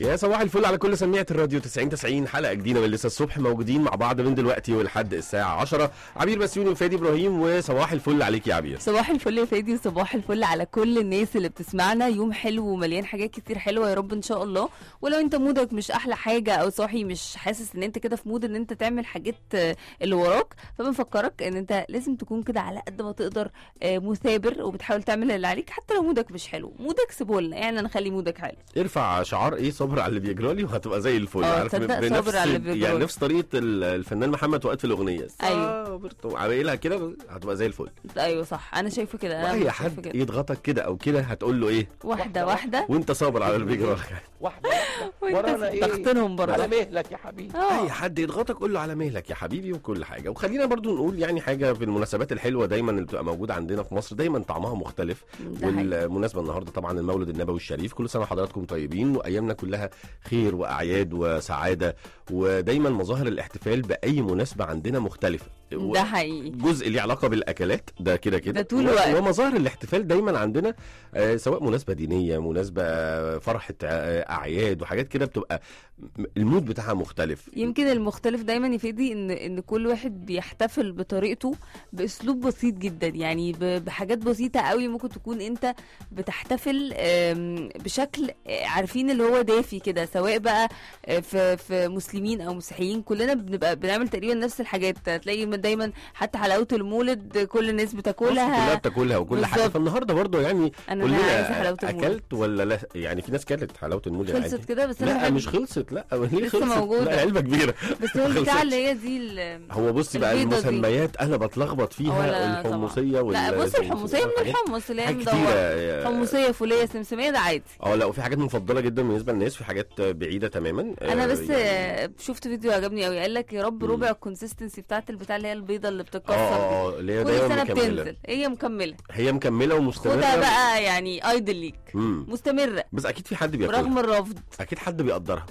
يا صباح الفل على كل سميعة الراديو 90 90 حلقة جديدة من لسه الصبح موجودين مع بعض من دلوقتي ولحد الساعة 10 عبير بسيوني وفادي ابراهيم وصباح الفل عليك يا عبير صباح الفل يا فادي وصباح الفل على كل الناس اللي بتسمعنا يوم حلو ومليان حاجات كتير حلوه يا رب ان شاء الله ولو انت مودك مش احلى حاجه او صاحي مش حاسس ان انت كده في مود ان انت تعمل حاجات آه، اللي وراك فبنفكرك ان انت لازم تكون كده على قد ما تقدر آه، مثابر وبتحاول تعمل اللي عليك حتى لو مودك مش حلو مودك سيبه لنا يعني نخلي مودك حلو ارفع شعار ايه صبر على اللي بيجرى لي وهتبقى زي الفل اه، عارف تصدق بنفس صبر على اللي بيجرى يعني لي. نفس طريقة ال- الفنان محمد فؤاد في الأغنية أيوه. صبر تقوم عاملها كده هتبقى زي الفل ايوه صح انا شايفه كده انا واي شايفه حد كده يضغطك كده او كده هتقول له ايه واحده واحده وانت صابر على اللي بيجرى لك واحده وانت ورانا ايه ضغطنهم على برضه مهلك يا حبيبي اه اي حد يضغطك قول له على مهلك يا حبيبي وكل حاجه وخلينا برضو نقول يعني حاجه في المناسبات الحلوه دايما اللي بتبقى موجوده عندنا في مصر دايما طعمها مختلف ده حقيقي. والمناسبه النهارده طبعا المولد النبوي الشريف كل سنه وحضراتكم طيبين وايامنا كلها خير واعياد وسعاده ودايما مظاهر الاحتفال باي مناسبه عندنا مختلفه و- ده حقيقي جزء ليه علاقه بالاكلات ده كده كده ده طول و- الوقت. ومظاهر الاحتفال دايما عندنا آه، سواء مناسبه دينيه مناسبه آه، فرحه آه، اعياد وحاجات كده بتبقى م- المود بتاعها مختلف يمكن المختلف دايما يفيدي ان ان كل واحد بيحتفل بطريقته باسلوب بسيط جدا يعني ب- بحاجات بسيطه قوي ممكن تكون انت بتحتفل آم، بشكل آه، عارفين اللي هو دافي كده سواء بقى آه، في في مسلمين او مسيحيين كلنا بنبقى بنعمل تقريبا نفس الحاجات هتلاقي دايما حتى حلاوه المولد كل الناس مصر كلها بتاكلها بتاكلها وكل حاجه بالظبط. فالنهارده برضه يعني انا أنا عايزه حلاوه كلنا المولد اكلت ولا لا يعني في ناس كلت حلاوه المولد خلصت عادي كده بس انا لا بحب مش خلصت لا ليه لسه خلصت موجودة. لا علبه كبيره بس هو البتاع خلصت. اللي هي دي ال- هو بصي بقى البيضة دي. المسميات انا بتلخبط لا، فيها لا، طبعا. الحمصيه وال لا بص الحمصيه من حاجات- الحمص اللي هي حاجات مدوره كتيره حمصيه فوليه سمسميه ده عادي اه لا وفي حاجات مفضله جدا بالنسبه للناس في حاجات بعيده تماما انا آه، بس يعني- آه، شفت فيديو عجبني قوي قال لك يا رب مم. ربع الكونسيستنسي بتاعت البتاع اللي هي البيضه اللي اه بتتكسر اه اه اللي هي كل دايما سنه مكمله بتنزل هي مكمله هي مكمله ومستمره خدها بقى يعني ايدل ليك مم. مستمره بس اكيد في حد بياكلها برغم الرفض اكيد حد بيقدرها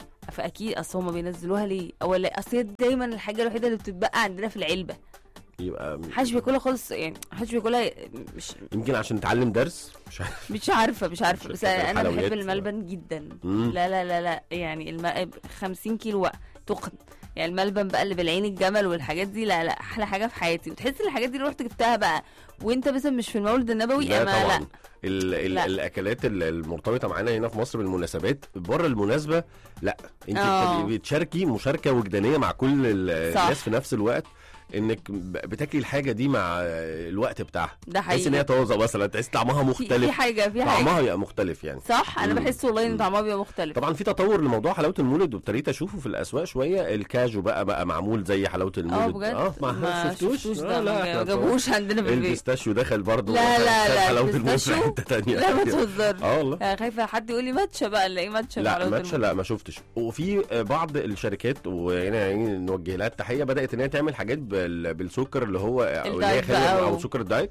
فاكيد اصل هم بينزلوها ليه او لا اصل هي دايما الحاجه الوحيده اللي بتتبقى عندنا في العلبه يبقى محدش بياكلها خالص يعني محدش بياكلها مش يمكن عشان نتعلم درس مش عارف مش عارفه مش عارفه مش بس فاكر انا بحب الحلويات. الملبن جدا مم. لا لا لا لا يعني الم... 50 كيلو بقى تقن يعني الملبن بقى اللي بالعين الجمل والحاجات دي لا لا احلى حاجه في حياتي وتحس الحاجات دي لو رحت جبتها بقى وانت مثلا مش في المولد النبوي لا اما طبعا لا ال ال لا. الاكلات ال- المرتبطه معانا هنا في مصر بالمناسبات بره المناسبه لا انت آه. بت- بتشاركي مشاركه وجدانيه مع كل ال- صح. الناس في نفس الوقت انك ب- بتاكلي الحاجه دي مع الوقت بتاعها ده تحس ان حقيقي هي طازه مثلا تحس طعمها في, في مختلف حاجه في حاجه طعمها يبقى مختلف يعني صح انا مم. بحس والله ان مم. طعمها بيبقى مختلف طبعا في تطور لموضوع حلاوه المولد وابتديت اشوفه في الاسواق شويه الكاجو بقى بقى معمول زي حلاوه اه المولد بجد اه ما, ما شفتوش شفتوش آه ده لا ما احنا جابوش عندنا في البيت البيستاشيو دخل برضه لا، لا، خد لا، حلاوه المولد في البيستاشيو؟ حته تانيه لا ما تهزرش اه والله أنا خايفه حد يقول لي ماتشا بقى نلاقيه ماتشا لا معلومة ماتشا لا ما شفتش وفي بعض الشركات وهنا يعني نوجه لها التحيه بدات ان هي تعمل حاجات بال- بالسكر اللي هو أو اللي هي الدايت خالية بقى او و- سكر الدايت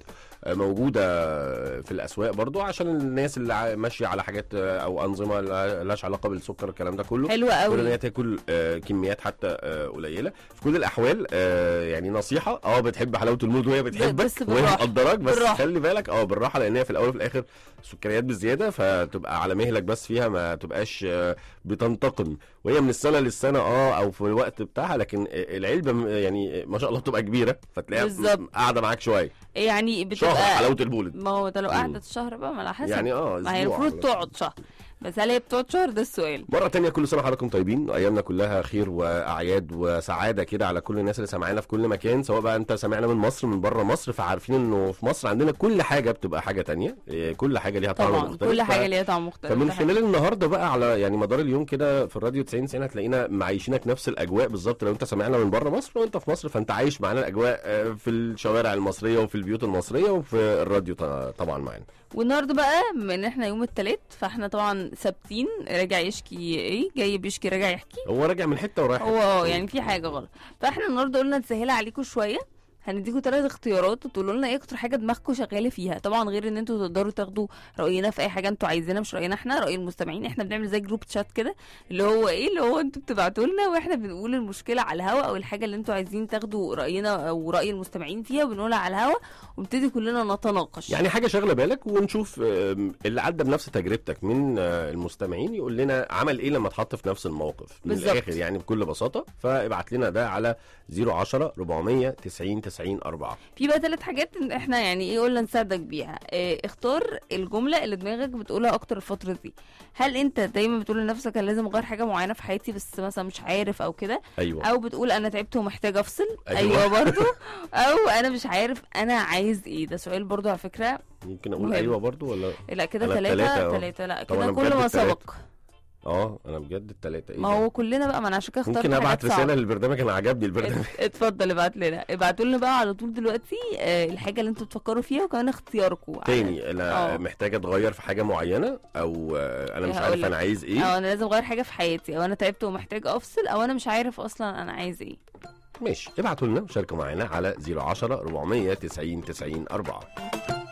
موجوده في الاسواق برضو عشان الناس اللي ع- ماشيه على حاجات او انظمه لا- لهاش علاقه بالسكر الكلام ده كله حلوه تقول ان قوي هي تاكل آه، كميات حتى آه، قليله في كل الاحوال آه، يعني نصيحه اه بتحب حلاوه المولد وهي بتحبك بس وهي بالراحة. مقدراك بس بالراحة. خلي بالك اه بالراحه لان هي في الاول وفي الاخر سكريات بزياده فتبقى على مهلك بس فيها ما تبقاش آه، بتنتقم وهي من السنه للسنه اه او في الوقت بتاعها لكن العلبه م- يعني ما شاء الله بتبقى كبيره فتلاقيها بالظبط. قاعده معاك شويه يعني شهر بتبقى حلاوه المولد ما هو ده لو مم. قعدت شهر بقى ما على حسب يعني اه ما هي أسبوع المفروض ولا- تقعد شهر بس هل هي بتقعد شهر ده السؤال مرة تانية كل سنة وحضراتكم طيبين وأيامنا كلها خير وأعياد وسعادة كده على كل الناس اللي سامعانا في كل مكان سواء بقى أنت سامعنا من مصر من بره مصر فعارفين إنه في مصر عندنا كل حاجة بتبقى حاجة تانية إيه، كل حاجة ليها طعم طبعا مختلف كل ف- حاجه ليها طعم مختلف فمن ده حقيقي. خلال النهارده بقى على يعني مدار اليوم كده في الراديو 90 90 هتلاقينا معيشينك نفس الاجواء بالظبط لو انت سامعنا من بره مصر وانت في مصر فانت عايش معانا الاجواء آه، في الشوارع المصريه وفي البيوت المصريه وفي الراديو ط- طبعا معانا والنهارده بقى بما ان احنا يوم التلات فاحنا طبعا ثابتين راجع يشكي ايه جاي بيشكي راجع يحكي هو راجع من حته ورايح هو اه يعني في حاجه غلط فاحنا النهارده قلنا نسهلها عليكم شويه هنديكوا ثلاث اختيارات وتقولوا لنا ايه اكتر حاجه دماغكم شغاله فيها طبعا غير ان انتوا تقدروا تاخدوا راينا في اي حاجه انتوا عايزينها مش راينا احنا راي المستمعين احنا بنعمل زي جروب شات كده اللي هو ايه اللي هو انتوا بتبعتوا لنا واحنا بنقول المشكله على الهوا او الحاجه اللي انتوا عايزين تاخدوا راينا او راي المستمعين فيها وبنقولها على الهوا ونبتدي كلنا نتناقش يعني حاجه شاغله بالك ونشوف آم، اللي عدى بنفس تجربتك من آه، المستمعين يقول لنا عمل ايه لما اتحط في نفس الموقف من بالظبط. الاخر يعني بكل بساطه فابعت لنا ده على 010 400 90 90 4 في بقى ثلاث حاجات ان احنا يعني ايه قلنا نساعدك بيها اه اختار الجمله اللي دماغك بتقولها اكتر الفتره دي هل انت دايما بتقول لنفسك انا لازم اغير حاجه معينه في حياتي بس مثلا مش عارف او كده ايوه او بتقول انا تعبت ومحتاج افصل أيوة. ايوه, أيوة برضو او انا مش عارف انا عايز ايه ده سؤال برضو على فكره يمكن اقول مهم. ايوه برضو ولا لا كده أنا ثلاثة التلاتة أهو. ثلاثة لا طب كده أنا كل بجد ما التلاتة. سبق اه انا بجد التلاته ايه ما ده؟ هو كلنا بقى ما انا عشان كده اخترت ممكن ابعت حاجات صعبة. رساله للبرنامج انا عجبني البرنامج ات- اتفضل ابعت لنا ابعتوا لنا بقى على طول دلوقتي آه، الحاجه اللي انتوا تفكروا فيها وكمان اختياركم على- تاني انا آه. محتاجه اتغير في حاجه معينه او آه، انا مش هقول عارف لك. انا عايز ايه او انا لازم اغير حاجه في حياتي او انا تعبت ومحتاج افصل او انا مش عارف اصلا انا عايز ايه ماشي ابعتوا لنا وشاركوا معانا على 010 490 90 4